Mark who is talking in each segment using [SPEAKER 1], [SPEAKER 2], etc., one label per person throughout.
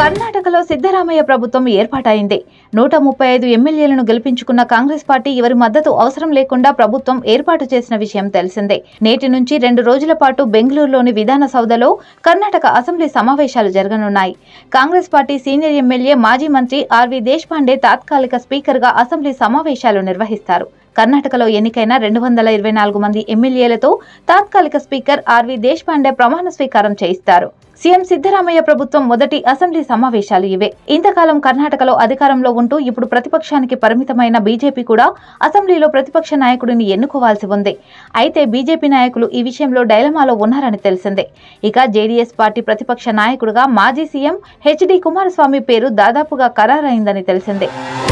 [SPEAKER 1] కర్ణాటకలో సిద్ధరామయ్య ప్రభుత్వం ఏర్పాటైంది నూట ముప్పై ఐదు ఎమ్మెల్యేలను గెలిపించుకున్న కాంగ్రెస్ పార్టీ ఎవరి మద్దతు అవసరం లేకుండా ప్రభుత్వం ఏర్పాటు చేసిన విషయం తెలిసిందే నేటి నుంచి రెండు రోజుల పాటు బెంగళూరులోని విధాన సౌధలో కర్ణాటక అసెంబ్లీ సమావేశాలు జరగనున్నాయి కాంగ్రెస్ పార్టీ సీనియర్ ఎమ్మెల్యే మాజీ మంత్రి ఆర్వి దేశపాండే తాత్కాలిక స్పీకర్గా అసెంబ్లీ సమావేశాలు నిర్వహిస్తారు కర్ణాటకలో ఎన్నికైన రెండు వందల ఇరవై నాలుగు మంది ఎమ్మెల్యేలతో తాత్కాలిక స్పీకర్ ఆర్వి దేశపాండే ప్రమాణ స్వీకారం చేయిస్తారు సీఎం సిద్ధరామయ్య ప్రభుత్వం మొదటి అసెంబ్లీ సమావేశాలు ఇవే ఇంతకాలం కర్ణాటకలో అధికారంలో ఉంటూ ఇప్పుడు ప్రతిపక్షానికి పరిమితమైన బీజేపీ కూడా అసెంబ్లీలో ప్రతిపక్ష నాయకుడిని ఎన్నుకోవాల్సి ఉంది అయితే బీజేపీ నాయకులు ఈ విషయంలో డైలమాలో ఉన్నారని తెలిసిందే ఇక జేడీఎస్ పార్టీ ప్రతిపక్ష నాయకుడిగా మాజీ సీఎం హెచ్డి కుమారస్వామి పేరు దాదాపుగా ఖరారైందని తెలిసిందే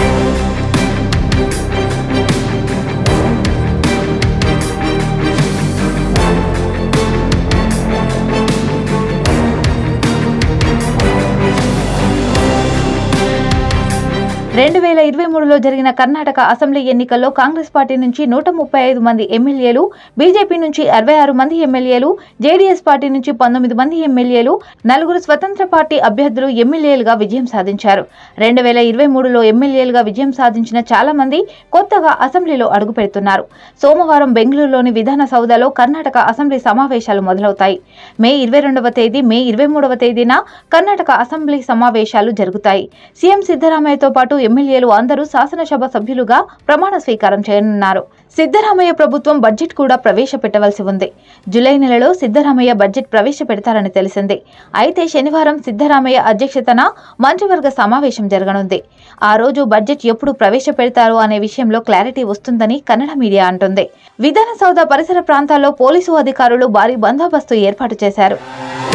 [SPEAKER 1] రెండు వేల ఇరవై మూడులో జరిగిన కర్ణాటక అసెంబ్లీ ఎన్నికల్లో కాంగ్రెస్ పార్టీ నుంచి నూట ముప్పై ఐదు మంది ఎమ్మెల్యేలు బీజేపీ నుంచి అరవై ఆరు మంది ఎమ్మెల్యేలు జేడీఎస్ పార్టీ నుంచి పంతొమ్మిది మంది ఎమ్మెల్యేలు నలుగురు స్వతంత్ర పార్టీ అభ్యర్థులు ఎమ్మెల్యేలుగా విజయం సాధించారు రెండు వేల ఇరవై మూడులో ఎమ్మెల్యేలుగా విజయం సాధించిన చాలా మంది కొత్తగా అసెంబ్లీలో అడుగుపెడుతున్నారు సోమవారం బెంగళూరులోని విధాన సౌధలో కర్ణాటక అసెంబ్లీ సమావేశాలు మొదలవుతాయి మే ఇరవై రెండవ తేదీ మే ఇరవై మూడవ తేదీన కర్ణాటక అసెంబ్లీ సమావేశాలు జరుగుతాయి సీఎం సిద్ధరామయ్యతో పాటు ఎమ్మెల్యేలు అందరూ శాసనసభ సభ్యులుగా ప్రమాణ స్వీకారం చేయనున్నారు సిద్ధరామయ్య ప్రభుత్వం బడ్జెట్ కూడా ప్రవేశపెట్టవలసి ఉంది జూలై నెలలో సిద్ధరామయ్య బడ్జెట్ ప్రవేశపెడతారని తెలిసింది అయితే శనివారం సిద్ధరామయ్య అధ్యక్షతన మంత్రివర్గ సమావేశం జరగనుంది ఆ రోజు బడ్జెట్ ఎప్పుడు ప్రవేశపెడతారు అనే విషయంలో క్లారిటీ వస్తుందని కన్నడ మీడియా అంటుంది విధానసౌధ పరిసర ప్రాంతాల్లో పోలీసు అధికారులు భారీ బందోబస్తు ఏర్పాటు చేశారు